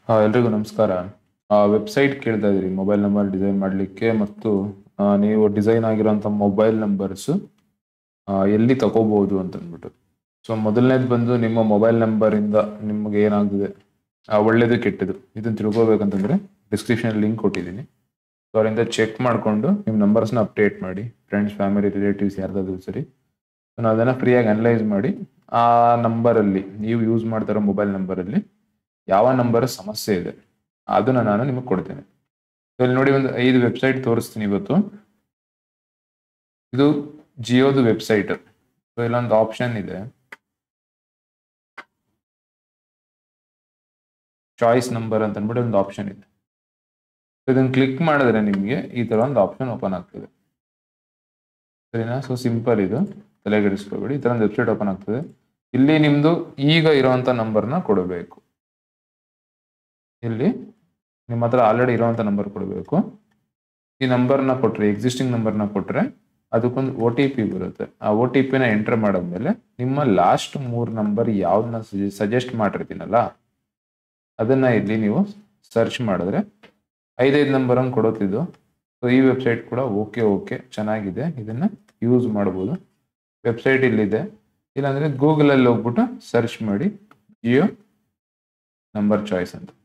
ಆ, ಎಲ್ರಿಗೂ ನಮಸ್ಕಾರ ವೆಬ್ಸೈಟ್ ಕೇಳ್ತಾ ಇದ್ರಿ ಮೊಬೈಲ್ ನಂಬರ್ ಡಿಸೈನ್ ಮಾಡಲಿಕ್ಕೆ ಮತ್ತು ಆ, ನೀವು ಡಿಸೈನ್ ಆಗಿರೋಂಥ ಮೊಬೈಲ್ ನಂಬರ್ಸ್ ಎಲ್ಲಿ ತಗೋಬಹುದು ಅಂತ ಅಂದ್ಬಿಟ್ಟು ಸೊ ಮೊದಲನೇದು ಬಂದು ನಿಮ್ಮ ಮೊಬೈಲ್ ನಂಬರಿಂದ ನಿಮಗೆ ಏನಾಗ್ತದೆ ಆ, ಒಳ್ಳೇದು ಕೆಟ್ಟದು ಇದನ್ನ ತಿಳ್ಕೊಬೇಕಂತಂದ್ರೆ ಡಿಸ್ಕ್ರಿಪ್ಷನ್ ಲಿಂಕ್ ಕೊಟ್ಟಿದ್ದೀನಿ ಸೊ ಅವರಿಂದ ಚೆಕ್ ಮಾಡಿಕೊಂಡು ನಿಮ್ಮ ನಂಬರ್ಸ್ನ ಅಪ್ಡೇಟ್ ಮಾಡಿ ಫ್ರೆಂಡ್ಸ್ ಫ್ಯಾಮಿಲಿ ರಿಲೇಟಿವ್ಸ್ ಯಾರ್ದಾದ್ರು ಸರಿ ಸೊ ನಾವು ಅದನ್ನು ಫ್ರೀಯಾಗಿ ಅನಲೈಸ್ ಮಾಡಿ ಆ ನಂಬರಲ್ಲಿ ನೀವು ಯೂಸ್ ಮಾಡ್ತಿರೋ ಮೊಬೈಲ್ ನಂಬರಲ್ಲಿ ಯಾವ ನಂಬರ್ ಸಮಸ್ಯೆ ಇದೆ ಅದನ್ನ ನಾನು ನಿಮಗೆ ಕೊಡ್ತೇನೆ So, ಇಲ್ಲಿ ನೋಡಿ ಒಂದು ಐದು ವೆಬ್ಸೈಟ್ ತೋರಿಸ್ತೀನಿ ಇವತ್ತು ಇದು ಜಿಯೋದು ವೆಬ್ಸೈಟ್ ಸೊ ಇಲ್ಲೊಂದು ಆಪ್ಷನ್ ಇದೆ ಚಾಯ್ಸ್ ನಂಬರ್ ಅಂತ ಅಂದ್ಬಿಟ್ಟು ಒಂದು ಆಪ್ಷನ್ ಇದೆ So, ಇದನ್ನ ಕ್ಲಿಕ್ ಮಾಡಿದ್ರೆ ನಿಮಗೆ ಈ ತರ ಒಂದು ಆಪ್ಷನ್ ಓಪನ್ ಆಗ್ತದೆ ಸರಿನಾ ಸೊ ಸಿಂಪಲ್ ಇದು ತಲೆಗೆಡಿಸ್ಕೋಬೇಡಿ ಈ ತರ ಒಂದು ವೆಬ್ಸೈಟ್ ಓಪನ್ ಆಗ್ತದೆ ಇಲ್ಲಿ ನಿಮ್ದು ಈಗ ಇರುವಂತ ನಂಬರ್ನ ಕೊಡಬೇಕು ಇಲ್ಲಿ ನಿಮ್ಮ ಹತ್ರ ಆಲ್ರೆಡಿ ಇರುವಂತ ನಂಬರ್ ಕೊಡಬೇಕು ಈ ನಂಬರ್ನ ಕೊಟ್ರೆ ಎಕ್ಸಿಸ್ಟಿಂಗ್ ನಂಬರ್ನ ಕೊಟ್ರೆ ಅದಕ್ಕೊಂದು ಒ ಟಿ ಪಿ ಬರುತ್ತೆ ಆ ಒ ಟಿ ಪಿನ ಎಂಟರ್ ಮಾಡಾದ್ಮೇಲೆ ನಿಮ್ಮ ಲಾಸ್ಟ್ ಮೂರ್ ನಂಬರ್ ಯಾವ್ದನ್ನ ಸಜೆಸ್ಟ್ ಮಾಡಿರ್ತೀನಲ್ಲ ಅದನ್ನ ಇಲ್ಲಿ ನೀವು ಸರ್ಚ್ ಮಾಡಿದ್ರೆ ಐದೈದು ನಂಬರ್ ಹಂಗೆ ಕೊಡುತ್ತಿದ್ದು ಸೊ ಈ ವೆಬ್ಸೈಟ್ ಕೂಡ ಓಕೆ ಓಕೆ ಚೆನ್ನಾಗಿದೆ ಇದನ್ನ ಯೂಸ್ ಮಾಡ್ಬೋದು ವೆಬ್ಸೈಟ್ ಇಲ್ಲಿದೆ ಇಲ್ಲಾಂದ್ರೆ ಗೂಗಲಲ್ಲಿ ಹೋಗ್ಬಿಟ್ಟು ಸರ್ಚ್ ಮಾಡಿ ಜಿಯೋ ನಂಬರ್ ಚಾಯ್ಸ್ ಅಂತ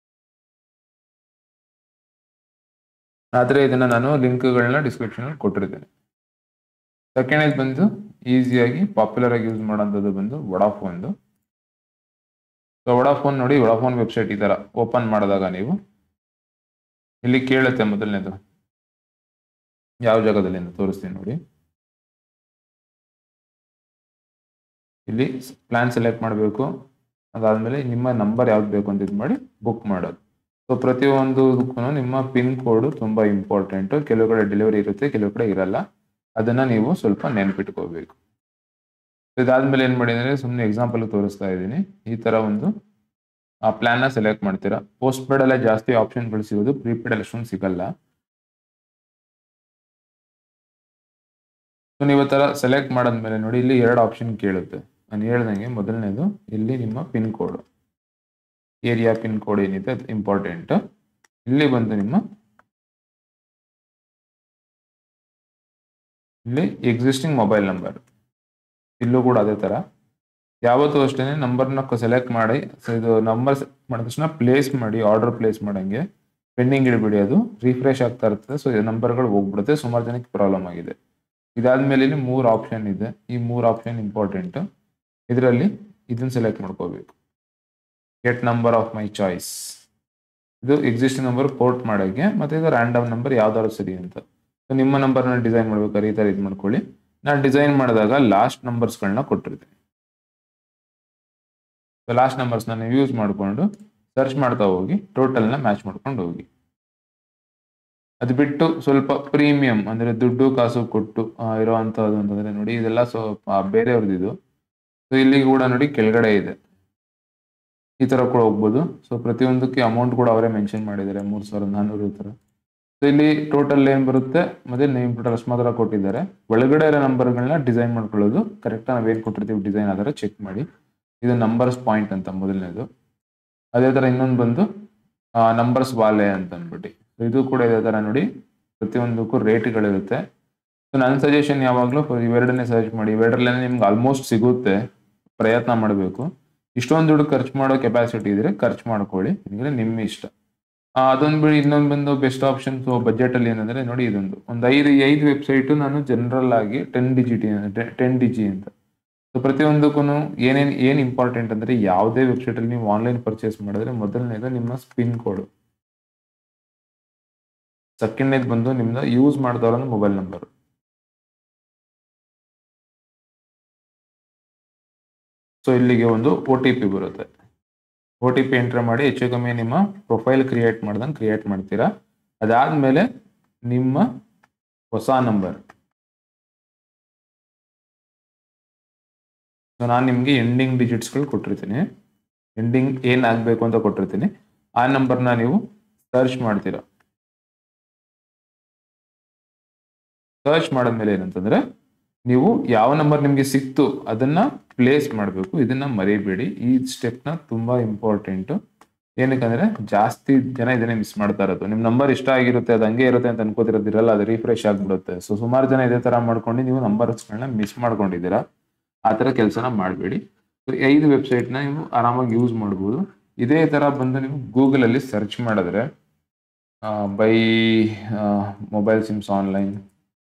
ಆದರೆ ಇದನ್ನ ನಾನು ಲಿಂಕ್ಗಳನ್ನ ಡಿಸ್ಕ್ರಿಪ್ಷನ್ ಕೊಟ್ಟಿರ್ತೇನೆ ಸೆಕೆಂಡ್ ಬಂದು ಈಸಿಯಾಗಿ ಪಾಪ್ಯುಲರ್ ಆಗಿ ಯೂಸ್ ಮಾಡೋಂಥದ್ದು ಬಂದು ವಡಾಫೋನ್ದು ಸೊ ವಡಾಫೋನ್ ನೋಡಿ ವಡಾಫೋನ್ ವೆಬ್ಸೈಟ್ ಈ ತರ ಓಪನ್ ಮಾಡಿದಾಗ ನೀವು ಇಲ್ಲಿ ಕೇಳುತ್ತೆ ಮೊದಲನೇದು ಯಾವ ಜಾಗದಲ್ಲಿ ಅಂತ ತೋರಿಸ್ತೀನಿ ನೋಡಿ ಇಲ್ಲಿ ಪ್ಲಾನ್ ಸೆಲೆಕ್ಟ್ ಮಾಡಬೇಕು ಅದಾದ್ಮೇಲೆ ನಿಮ್ಮ ನಂಬರ್ ಯಾವ್ದು ಬೇಕು ಅಂತ ಇದು ಮಾಡಿ ಬುಕ್ ಮಾಡೋದು ಸೊ ಪ್ರತಿಯೊಂದಕ್ಕೂ ನಿಮ್ಮ ಪಿನ್ ಕೋಡ್ ತುಂಬಾ ಇಂಪಾರ್ಟೆಂಟ್ ಕೆಲವು ಕಡೆ ಡೆಲಿವರಿ ಇರುತ್ತೆ ಕೆಲವು ಕಡೆ ಇರಲ್ಲ ಅದನ್ನ ನೀವು ಸ್ವಲ್ಪ ನೆನ್ಪಿಟ್ಕೋಬೇಕು ಇದಾದ್ಮೇಲೆ ಏನ್ ಮಾಡಿ ಅಂದ್ರೆ ಸುಮ್ಮನೆ ಎಕ್ಸಾಂಪಲ್ ತೋರಿಸ್ತಾ ಇದ್ದೀನಿ ಈ ತರ ಒಂದು ಆ ಪ್ಲಾನ್ ನ ಸೆಲೆಕ್ಟ್ ಮಾಡ್ತೀರಾ ಪೋಸ್ಟ್ ಪೇಡ್ ಎಲ್ಲ ಜಾಸ್ತಿ ಆಪ್ಷನ್ಗಳು ಸಿಗೋದು ಪ್ರೀಪೇಡ್ ಅಲ್ಲಿ ಅಷ್ಟೊಂದು ಸಿಗಲ್ಲ ಸೊ ನೀವು ಈ ತರ ಸೆಲೆಕ್ಟ್ ಮಾಡಾದ್ಮೇಲೆ ನೋಡಿ ಇಲ್ಲಿ ಎರಡು ಆಪ್ಷನ್ ಕೇಳುತ್ತೆ ನಾನು ಹೇಳ್ದಂಗೆ ಮೊದಲನೇದು ಇಲ್ಲಿ ನಿಮ್ಮ pin code area pin code ಏನಿದೆ ಅದು ಇಂಪಾರ್ಟೆಂಟ್ ಇಲ್ಲಿ ಬಂದು ನಿಮ್ಮ ಇಲ್ಲಿ ಎಕ್ಸಿಸ್ಟಿಂಗ್ ಮೊಬೈಲ್ ನಂಬರ್ ಇಲ್ಲೂ ಕೂಡ ಅದೇ ತರ ಯಾವತ್ತೂ ಅಷ್ಟೇ ನಂಬರ್ನ ಸೆಲೆಕ್ಟ್ ಮಾಡಿ ಸೊ ಇದು ನಂಬರ್ ಮಾಡಿದ ತಕ್ಷಣ ಪ್ಲೇಸ್ ಮಾಡಿ ಆರ್ಡರ್ ಪ್ಲೇಸ್ ಮಾಡಂಗೆ ಪೆಂಡಿಂಗ್ ಇಡಬೇಡಿ ಅದು ರಿಫ್ರೆಶ್ ಆಗ್ತಾ ಇರ್ತದೆ ಸೊ ನಂಬರ್ಗಳು ಹೋಗ್ಬಿಡುತ್ತೆ ಸುಮಾರು ಜನಕ್ಕೆ ಪ್ರಾಬ್ಲಮ್ ಆಗಿದೆ ಇದಾದ್ಮೇಲೆ ಇಲ್ಲಿ ಮೂರು ಆಪ್ಷನ್ ಇದೆ ಈ ಮೂರು ಆಪ್ಷನ್ ಇಂಪಾರ್ಟೆಂಟ್ ಇದರಲ್ಲಿ ಇದನ್ನ ಸೆಲೆಕ್ಟ್ ಮಾಡ್ಕೋಬೇಕು get number of my choice ಇದು ಎಕ್ಸಿಸ್ಟಿಂಗ್ ನಂಬರ್ ಪೋರ್ಟ್ ಮಾಡೋಕ್ಕೆ ಮತ್ತೆ ಇದು ರ್ಯಾಂಡಮ್ ನಂಬರ್ ಯಾವ್ದಾದ್ರು ಸರಿ ಅಂತ ಸೊ ನಿಮ್ಮ ನಂಬರ್ನ ಡಿಸೈನ್ ಮಾಡ್ಬೇಕಾದ್ರೆ ಈ ಥರ ಇದು ಮಾಡ್ಕೊಳ್ಳಿ ನಾನು ಡಿಸೈನ್ ಮಾಡಿದಾಗ ಲಾಸ್ಟ್ ನಂಬರ್ಸ್ಗಳನ್ನ ಕೊಟ್ಟಿರ್ತೀನಿ ಸೊ ಲಾಸ್ಟ್ ನಂಬರ್ಸ್ನ ನೀವು ಯೂಸ್ ಮಾಡಿಕೊಂಡು ಸರ್ಚ್ ಮಾಡ್ತಾ ಹೋಗಿ ಟೋಟಲ್ನ ಮ್ಯಾಚ್ ಮಾಡ್ಕೊಂಡು ಹೋಗಿ ಅದು ಬಿಟ್ಟು ಸ್ವಲ್ಪ ಪ್ರೀಮಿಯಂ ಅಂದ್ರೆ ದುಡ್ಡು ಕಾಸು ಕೊಟ್ಟು ಆ, ಇರೋವಂಥದ್ದು ಅಂತಂದ್ರೆ ನೋಡಿ ಇದೆಲ್ಲ ಸ್ವಲ್ಪ ಬೇರೆಯವ್ರದ್ದು ಇದು ಸೊ ಇಲ್ಲಿ ಕೂಡ ನೋಡಿ ಕೆಳಗಡೆ ಇದೆ ಈ ತರ ಕೂಡ ಹೋಗ್ಬೋದು ಸೊ ಪ್ರತಿಯೊಂದಕ್ಕೆ ಅಮೌಂಟ್ ಕೂಡ ಅವರೇ ಮೆನ್ಷನ್ ಮಾಡಿದ್ದಾರೆ ಮೂರ್ ಸಾವಿರದ ನಾನ್ನೂರು ಈ ತರ ಸೊ ಇಲ್ಲಿ ಟೋಟಲ್ ಏನ್ ಬರುತ್ತೆ ಮತ್ತೆ ನೇಮ್ ಟೋಟಲ್ ಅಷ್ಟು ಮಾತ್ರ ಕೊಟ್ಟಿದ್ದಾರೆ ಒಳಗಡೆ ಇರೋ ನಂಬರ್ಗಳನ್ನ ಡಿಸೈನ್ ಮಾಡ್ಕೊಳ್ಳೋದು ಕರೆಕ್ಟ್ ನಾವೇನ್ ಕೊಟ್ಟಿರ್ತೀವಿ ಡಿಸೈನ್ ಅದರ ಚೆಕ್ ಮಾಡಿ ಇದು ನಂಬರ್ಸ್ ಪಾಯಿಂಟ್ ಅಂತ ಮೊದಲನೇದು ಅದೇ ತರ ಇನ್ನೊಂದು ಬಂದು ನಂಬರ್ಸ್ ವಾಲೆ ಅಂತ ಅಂದ್ಬಿಟ್ಟು So ಇದು ಕೂಡ ಇದೇ ತರ ನೋಡಿ ಪ್ರತಿಯೊಂದಕ್ಕೂ ರೇಟ್ಗಳಿರುತ್ತೆ ಸೊ ನನ್ನ ಸಜೆಷನ್ ಯಾವಾಗಲೂ ಇವೆರಡನ್ನೇ ಸರ್ಚ್ ಮಾಡಿ ಇವೆರಡರಲ್ಲೇ ನಿಮ್ಗೆ ಆಲ್ಮೋಸ್ಟ್ ಸಿಗುತ್ತೆ ಪ್ರಯತ್ನ ಮಾಡಬೇಕು ಇಷ್ಟೊಂದು ದುಡ್ಡು ಖರ್ಚು ಮಾಡೋ ಕೆಪಾಸಿಟಿ ಇದ್ರೆ ಖರ್ಚು ಮಾಡ್ಕೊಳ್ಳಿ ನಿಮಗೆ ನಿಮ್ಮ ಇಷ್ಟ ಆ, ಅದೊಂದು ಬಿಡಿ ಇನ್ನೊಂದು ಬಂದು ಬೆಸ್ಟ್ ಆಪ್ಷನ್ ಸೊ ಬಜೆಟ್ ಅಲ್ಲಿ ಏನಂದ್ರೆ ನೋಡಿ ಇದೊಂದು ಒಂದು ಐದು ಈ ಐದು ವೆಬ್ಸೈಟ್ ನಾನು ಜನರಲ್ ಆಗಿ ಟೆನ್ ಡಿಜಿಟಿ ಟೆನ್ ಡಿಜಿ ಅಂತ ಸೊ ಪ್ರತಿಯೊಂದಕ್ಕೂ ಏನೇನು ಏನು ಇಂಪಾರ್ಟೆಂಟ್ ಅಂದ್ರೆ ಯಾವುದೇ ವೆಬ್ಸೈಟ್ ಅಲ್ಲಿ ನೀವು ಆನ್ಲೈನ್ ಪರ್ಚೇಸ್ ಮಾಡಿದ್ರೆ ಮೊದಲನೇದು ನಿಮ್ಮ ಸ್ಪಿನ್ ಕೋಡ್ ಸೆಕೆಂಡ್ನೇದು ಬಂದು ನಿಮ್ದು ಯೂಸ್ ಮಾಡ್ದವ್ರ ಮೊಬೈಲ್ ನಂಬರ್ ಸೊ ಇಲ್ಲಿಗೆ ಒಂದು ಒ ಟಿ ಪಿ ಬರುತ್ತೆ ಒ ಟಿ ಪಿ ಎಂಟರ್ ಮಾಡಿ ಹೆಚ್ಚು ಕಮ್ಮಿ ನಿಮ್ಮ ಪ್ರೊಫೈಲ್ ಕ್ರಿಯೇಟ್ ಮಾಡ್ದಂಗೆ ಕ್ರಿಯೇಟ್ ಮಾಡ್ತೀರಾ ಅದಾದ್ಮೇಲೆ ನಿಮ್ಮ ಹೊಸ ನಂಬರ್ ಸೊ ನಾನು ನಿಮಗೆ ಎಂಡಿಂಗ್ ಡಿಜಿಟ್ಸ್ಗಳು ಕೊಟ್ಟಿರ್ತೀನಿ ಎಂಡಿಂಗ್ ಏನ್ ಆಗ್ಬೇಕು ಅಂತ ಕೊಟ್ಟಿರ್ತೀನಿ ಆ ನಂಬರ್ನ ನೀವು ಸರ್ಚ್ ಮಾಡ್ತೀರಾ ಸರ್ಚ್ ಮಾಡಿದ್ಮೇಲೆ ಏನಂತಂದ್ರೆ ನೀವು ಯಾವ ನಂಬರ್ ನಿಮಗೆ ಸಿಕ್ತು ಅದನ್ನ ಪ್ಲೇಸ್ ಮಾಡಬೇಕು ಇದನ್ನ ಮರಿಬೇಡಿ ಈ ಸ್ಟೆಪ್ನ ತುಂಬಾ ಇಂಪಾರ್ಟೆಂಟ್ ಏನಕ್ಕಂದ್ರೆ ಜಾಸ್ತಿ ಜನ ಇದನ್ನೇ ಮಿಸ್ ಮಾಡ್ತಾ ಇರೋದು ನಿಮ್ ನಂಬರ್ ಇಷ್ಟ ಆಗಿರುತ್ತೆ ಅದು ಹಂಗೆ ಇರುತ್ತೆ ಅಂತ ಅನ್ಕೋತಿರೋದಿರಲ್ಲ ಅದು ರಿಫ್ರೆಶ್ ಆಗ್ಬಿಡುತ್ತೆ ಸೊ ಸುಮಾರು ಜನ ಇದೇ ತರ ಮಾಡ್ಕೊಂಡು ನೀವು ನಂಬರ್ಸ್ಗಳನ್ನ ಮಿಸ್ ಮಾಡ್ಕೊಂಡಿದ್ದೀರಾ ಆ ತರ ಕೆಲಸನ ಮಾಡಬೇಡಿ ಐದು ವೆಬ್ಸೈಟ್ನ ನೀವು ಆರಾಮಾಗಿ ಯೂಸ್ ಮಾಡ್ಬೋದು ಇದೇ ತರ ಬಂದು ನೀವು ಗೂಗಲ್ ಅಲ್ಲಿ ಸರ್ಚ್ ಮಾಡಿದ್ರೆ ಬೈ ಮೊಬೈಲ್ ಸಿಮ್ಸ್ ಆನ್ಲೈನ್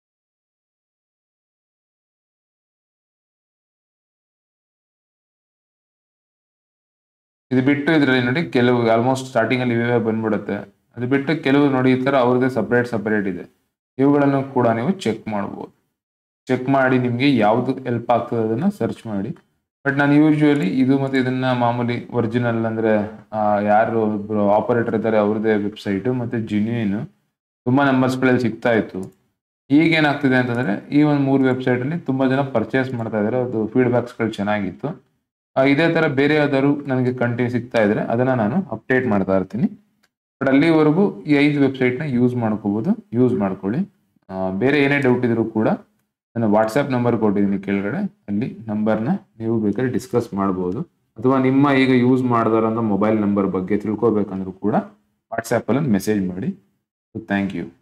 ಇದು ಬಿಟ್ಟು ಇದರಲ್ಲಿ ನೋಡಿ ಕೆಲವು ಆಲ್ಮೋಸ್ಟ್ ಸ್ಟಾರ್ಟಿಂಗ್ ಅಲ್ಲಿ ಇವೇ ಬಂದ್ಬಿಡುತ್ತೆ ಅದು ಬಿಟ್ಟು ಕೆಲವು ನೋಡಿ ಈ ತರ ಅವ್ರದ್ದೇ ಸಪರೇಟ್ ಸಪರೇಟ್ ಇದೆ ಇವುಗಳನ್ನು ಕೂಡ ನೀವು ಚೆಕ್ ಮಾಡ್ಬೋದು ಚೆಕ್ ಮಾಡಿ ನಿಮಗೆ ಯಾವ್ದು ಹೆಲ್ಪ್ ಆಗ್ತದೆ ಅದನ್ನ ಸರ್ಚ್ ಮಾಡಿ ಬಟ್ ನಾನು ಯೂಶುವಲಿ ಇದು ಮತ್ತೆ ಇದನ್ನ ಮಾಮೂಲಿ ಒರಿಜಿನಲ್ ಅಂದ್ರೆ ಆ, ಯಾರು ಒಬ್ರು ಆಪರೇಟರ್ ಇದ್ದಾರೆ ಅವ್ರದ್ದೇ ವೆಬ್ಸೈಟ್ ಮತ್ತೆ ಜಿನ್ಯೂನ್ ತುಂಬಾ ನಂಬರ್ಸ್ಗಳಲ್ಲಿ ಸಿಗ್ತಾ ಇತ್ತು ಈಗ ಏನಾಗ್ತಿದೆ ಅಂತಂದ್ರೆ ಈ ಒಂದು ಮೂರು ವೆಬ್ಸೈಟ್ ಅಲ್ಲಿ ತುಂಬಾ ಜನ ಪರ್ಚೇಸ್ ಮಾಡ್ತಾ ಇದಾರೆ ಅದು ಫೀಡ್ಬ್ಯಾಕ್ಸ್ಗಳು ಚೆನ್ನಾಗಿತ್ತು ಆ, ಇದೇ ತರ ಬೇರೆ ಯಾವ್ದಾದ್ರು ನನಗೆ ಕಂಟಿನ್ಯೂ ಸಿಗ್ತಾ ಇದ್ರೆ ಅದನ್ನ ನಾನು ಅಪ್ಡೇಟ್ ಮಾಡ್ತಾ ಇರ್ತೀನಿ ಬಟ್ ಅಲ್ಲಿವರೆಗೂ ಈ ಐದು ವೆಬ್ಸೈಟ್ನ ಯೂಸ್ ಮಾಡ್ಕೋಬಹುದು ಯೂಸ್ ಮಾಡ್ಕೊಳ್ಳಿ ಆ, ಬೇರೆ ಏನೇ ಡೌಟ್ ಇದ್ರೂ ಕೂಡ ನನ್ನ ವಾಟ್ಸ್ಆ್ಯಪ್ ನಂಬರ್ ಕೊಟ್ಟಿದ್ದೀನಿ ಕೆಳಗಡೆ ಅಲ್ಲಿ ನಂಬರ್ನ ನೀವು ಬೇಕಾದ್ರೆ ಡಿಸ್ಕಸ್ ಮಾಡ್ಬೋದು ಅಥವಾ ನಿಮ್ಮ ಈಗ ಯೂಸ್ ಮಾಡಿದಾರಂಥ ಮೊಬೈಲ್ ನಂಬರ್ ಬಗ್ಗೆ ತಿಳ್ಕೊಬೇಕಂದ್ರೂ ಕೂಡ ವಾಟ್ಸ್ಆ್ಯಪಲ್ಲಿ ಮೆಸೇಜ್ ಮಾಡಿ ಥ್ಯಾಂಕ್ ಯು